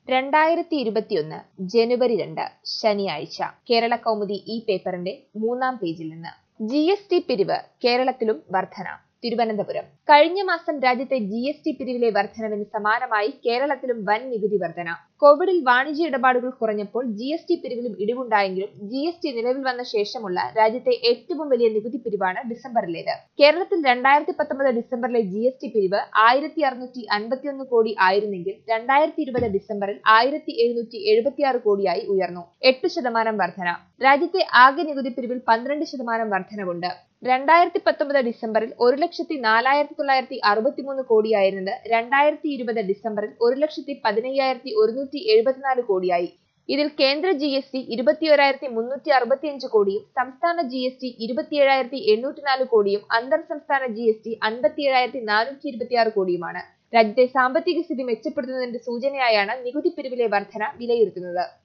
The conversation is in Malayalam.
രണ്ടായിരത്തി ഇരുപത്തിയൊന്ന് ജനുവരി രണ്ട് ശനിയാഴ്ച കേരള കൗമുദി ഈ പേപ്പറിന്റെ മൂന്നാം പേജിൽ നിന്ന് ജി എസ് ടി പിരിവ് കേരളത്തിലും വർധന തിരുവനന്തപുരം കഴിഞ്ഞ മാസം രാജ്യത്തെ ജി എസ് ടി പിരിവിലെ വർധനവിന് സമാനമായി കേരളത്തിലും വൻ നികുതി വർധന കോവിഡിൽ വാണിജ്യ ഇടപാടുകൾ കുറഞ്ഞപ്പോൾ ജി എസ് ടി പിരിവിലും ഇടിവുണ്ടായെങ്കിലും ജി എസ് ടി നിലവിൽ വന്ന ശേഷമുള്ള രാജ്യത്തെ ഏറ്റവും വലിയ നികുതി പിരിവാണ് ഡിസംബറിലേത് കേരളത്തിൽ രണ്ടായിരത്തി പത്തൊമ്പത് ഡിസംബറിലെ ജി എസ് ടി പിരിവ് ആയിരത്തി അറുന്നൂറ്റി അൻപത്തിയൊന്ന് കോടി ആയിരുന്നെങ്കിൽ രണ്ടായിരത്തി ഇരുപത് ഡിസംബറിൽ ആയിരത്തി എഴുന്നൂറ്റി എഴുപത്തിയാറ് കോടിയായി ഉയർന്നു എട്ട് ശതമാനം വർധന രാജ്യത്തെ ആകെ നികുതി പിരിവിൽ പന്ത്രണ്ട് ശതമാനം വർധനവുണ്ട് രണ്ടായിരത്തി പത്തൊമ്പത് ഡിസംബറിൽ ഒരു ലക്ഷത്തി നാലായിരത്തി തൊള്ളായിരത്തി അറുപത്തിമൂന്ന് കോടിയായിരുന്നത് രണ്ടായിരത്തി ഇരുപത് ഡിസംബറിൽ ഒരു ലക്ഷത്തി പതിനയ്യായിരത്തി ഒരുന്നൂറ്റി എഴുപത്തിനാല് കോടിയായി ഇതിൽ കേന്ദ്ര ജി എസ് ടി ഇരുപത്തിയൊരായിരത്തി മുന്നൂറ്റി അറുപത്തിയഞ്ച് കോടിയും സംസ്ഥാന ജി എസ് ടി ഇരുപത്തിയേഴായിരത്തി എണ്ണൂറ്റി നാല് കോടിയും അന്തർ സംസ്ഥാന ജി എസ് ടി അൻപത്തിയേഴായിരത്തി നാനൂറ്റി ഇരുപത്തിയാറ് കോടിയുമാണ് രാജ്യത്തെ സാമ്പത്തിക സ്ഥിതി മെച്ചപ്പെടുത്തുന്നതിന്റെ സൂചനയായാണ് നികുതി പിരിവിലെ വർധന വിലയിരുത്തുന്നത്